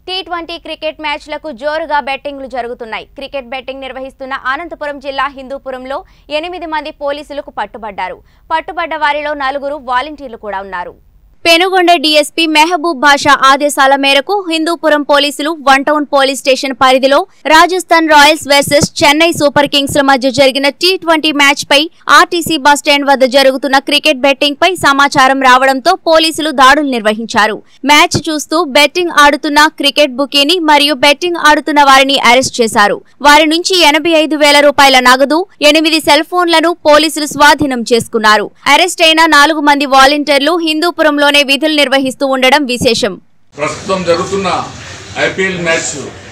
T twenty cricket మ్యాచ్లకు జోరుగా బెట్టింగ్లు జరుగుతున్నాయి క్రికెట్ బెట్టింగ్ నిర్వహిస్తున్న అనంతపురం జిల్లా హిందూపురంలో ఎనిమిది మంది పోలీసులకు పట్టుబడ్డారు పట్టుబడ్డ వారిలో నలుగురు వాలంటీర్లు కూడా ఉన్నారు పెనుగొండ డీఎస్పీ మెహబూబ్ బాషా ఆదేశాల మేరకు హిందూపురం పోలీసులు వన్ టౌన్ పోలీస్ స్టేషన్ పరిధిలో Rajasthan royals versus Chennai super kings ల మధ్య జరిగిన టీ ట్వంటీ మ్యాచ్ పై ఆర్టీసీ బస్ స్టాండ్ వద్ద జరుగుతున్న క్రికెట్ బెట్టింగ్ పై సమాచారం రావడంతో పోలీసులు దాడులు నిర్వహించారు మ్యాచ్ చూస్తూ బెట్టింగ్ ఆడుతున్న క్రికెట్ బుకీని మరియు బెట్టింగ్ ఆడుతున్న వారిని అరెస్ట్ చేశారు వారి నుంచి ఎనభై ఐదు వేల రూపాయల నగదు ఎనిమిది సెల్ ఫోన్లను పోలీసులు స్వాధీనం చేసుకున్నారు అరెస్ట్ అయిన నాలుగు మంది వాలంటీర్లు హిందూపురంలోనే విధులు నిర్వహిస్తూ ఉండడం విశేషం ప్రస్తుతం జరుగుతున్న ఐపీఎల్ మ్యాచ్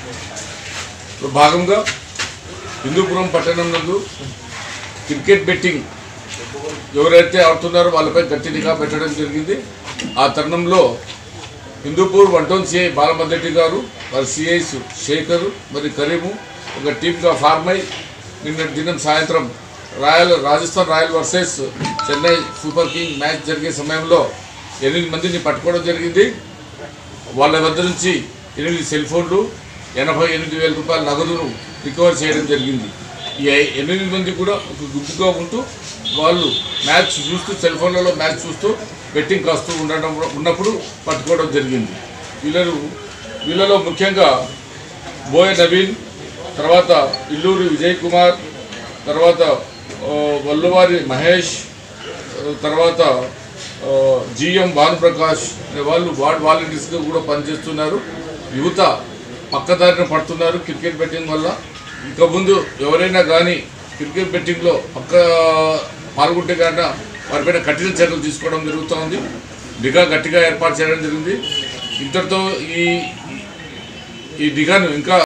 భాగంగా హిందూపురం పట్టణం నందు క్రికెట్ బెట్టింగ్ ఎవరైతే ఆడుతున్నారో వాళ్ళపై గట్టి నిఘా పెట్టడం జరిగింది ఆ తరుణంలో హిందూపూర్ వన్ టౌన్ సిఐ బాలమద్దెడ్డి గారు వారి సిఐస్ శేఖర్ మరి కరీము ఒక టీమ్గా ఫార్మ్ అయి నిన్న దినం సాయంత్రం royal Rajasthan royal versus Chennai super king match జరిగే సమయంలో ఎనిమిది మందిని పట్టుకోవడం జరిగింది వాళ్ళ వద్ద నుంచి ఎనిమిది సెల్ ఫోన్లు ఎనభై ఎనిమిది వేల రూపాయల నగదును రికవర్ చేయడం జరిగింది ఈ ఐ- ఎనిమిది మంది కూడా ఒక గుంపుగా ఉంటూ వాళ్ళు మ్యాచ్ చూస్తూ సెల్ ఫోన్లలో మ్యాచ్ చూస్తూ బెట్టింగ్ కాస్తూ ఉండడం ఉన్నప్పుడు పట్టుకోవడం జరిగింది వీళ్ళను వీళ్ళలో ముఖ్యంగా బోయ నవీన్ తర్వాత ఇల్లూరి విజయ్ కుమార్ తర్వాత ఆ, వల్లువారి మహేష్ ఆ, తర్వాత ఆ, జిఎం భానుప్రకాష్ అనే వాళ్ళు వార్డ్ వాలంటీర్స్గా కూడా పనిచేస్తున్నారు యువత పక్కదారిన పడుతున్నారు క్రికెట్ బెట్టింగ్ వల్ల ఇక ముందు ఎవరైనా కానీ క్రికెట్ బెట్టింగ్లో పక్క పాల్గొంటే కనుక వారిపైన కఠిన చర్యలు తీసుకోవడం జరుగుతోంది నిఘా గట్టిగా ఏర్పాటు చేయడం జరిగింది ఇంతటితో ఈ ఈ నిఘాను ఇంకా